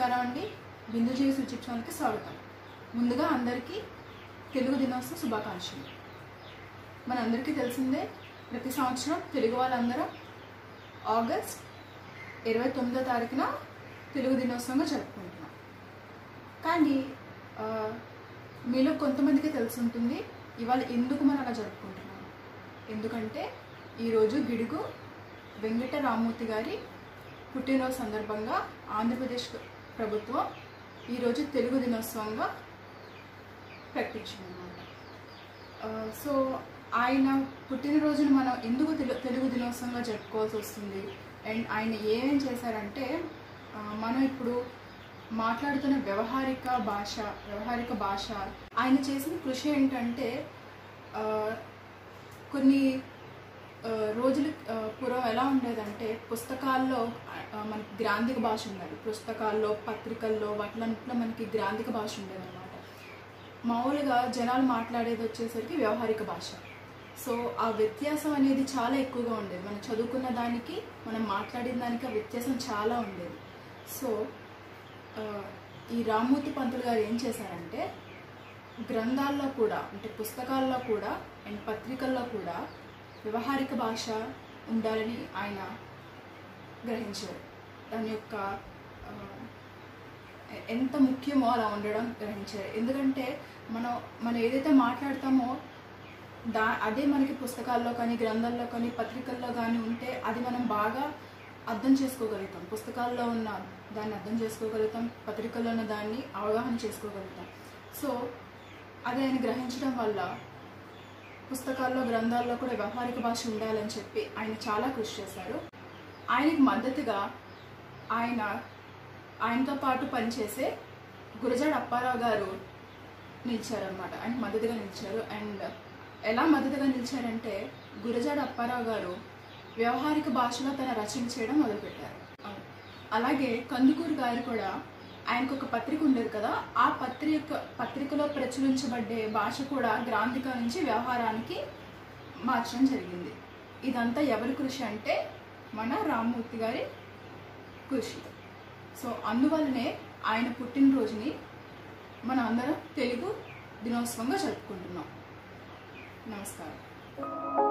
నమస్కారం అండి బిందు జీవి సూచిక ఛానల్కి స్వాగతం ముందుగా అందరికీ తెలుగు దినోత్సవ శుభాకాంక్షలు మనందరికీ తెలిసిందే ప్రతి సంవత్సరం తెలుగు వాళ్ళందరం ఆగస్ట్ ఇరవై తొమ్మిదో తారీఖున తెలుగు దినోత్సవంగా జరుపుకుంటున్నాం కానీ ఆ, మీలో కొంతమందికి తెలిసి ఉంటుంది ఇవాళ ఎందుకు మనం అలా జరుపుకుంటున్నాం ఎందుకంటే ఈరోజు గిడుగు వెంకట రామ్మూర్తి గారి పుట్టినరోజు సందర్భంగా ఆంధ్రప్రదేశ్ ప్రభుత్వం ఈరోజు తెలుగు దినోత్సవంగా ప్రకటించిందన్నమాట ఆ, సో ఆయన పుట్టినరోజును మనం ఎందుకు తెలు తెలుగు దినోత్సవంగా జరుపుకోవాల్సి వస్తుంది అండ్ ఆయన ఏమేం చేశారంటే ఆ, మనం ఇప్పుడు మాట్లాడుతున్న వ్యవహారిక భాష వ్యవహారిక భాష ఆయన చేసిన కృషి ఏంటంటే ఆ, కొన్ని ఆ, రోజులు ఆ, పూర్వం ఎలా ఉండేదంటే పుస్తకాల్లో ఆ, మనకి గ్రాంధిక భాష ఉండేది పుస్తకాల్లో పత్రికల్లో వాటిలో మనకి గ్రాంధిక భాష ఉండేదన్నమాట మామూలుగా జనాలు మాట్లాడేది వచ్చేసరికి వ్యవహారిక భాష సో ఆ వ్యత్యాసం అనేది చాలా ఎక్కువగా ఉండేది మనం చదువుకున్న దానికి మనం మాట్లాడిన దానికి ఆ వ్యత్యాసం చాలా ఉండేది సో ఆ, ఈ రామ్మూర్తి పంతులు గారు ఏం చేశారంటే గ్రంథాల్లో కూడా అంటే పుస్తకాల్లో కూడా అండ్ పత్రికల్లో కూడా వ్యవహారిక భాష ఉండాలని ఆయన గ్రహించారు దాని యొక్క ఆ, ఎ- ఎంత ముఖ్యమో అలా ఉండడం గ్రహించారు ఎందుకంటే మనం మనం ఏదైతే మాట్లాడతామో దా అదే మనకి పుస్తకాల్లో కానీ గ్రంథాల్లో కానీ పత్రికల్లో కానీ ఉంటే అది మనం బాగా అర్థం చేసుకోగలుగుతాం పుస్తకాల్లో ఉన్న దాన్ని అర్థం చేసుకోగలుగుతాం పత్రికల్లో ఉన్న దాన్ని అవగాహన చేసుకోగలుగుతాం సో అది ఆయన గ్రహించడం వల్ల పుస్తకాల్లో గ్రంథాల్లో కూడా వ్యవహారిక భాష ఉండాలని చెప్పి ఆయన చాలా కృషి చేశారు ఆయనకి మద్దతుగా ఆయన ఆయనతో పాటు పనిచేసే గురజాడ అప్పారావు గారు నిలిచారనమాట ఆయన మద్దతుగా నిలిచారు అండ్ ఎలా మద్దతుగా నిలిచారంటే గురజాడ అప్పారావు గారు వ్యవహారిక భాషలో తన రచన చేయడం మొదలుపెట్టారు అవును. అలాగే కందుకూరు గారు కూడా ఆయనకు ఒక పత్రిక ఉండేది కదా ఆ పత్రిక పత్రికలో ప్రచురించబడ్డే భాష కూడా గ్రాంధిక నుంచి వ్యవహారానికి మార్చడం జరిగింది ఇదంతా ఎవరి కృషి అంటే మన రామ్మూర్తి గారి కృషి సో అందువల్లనే ఆయన పుట్టినరోజుని మన అందరం తెలుగు దినోత్సవంగా జరుపుకుంటున్నాం నమస్కారం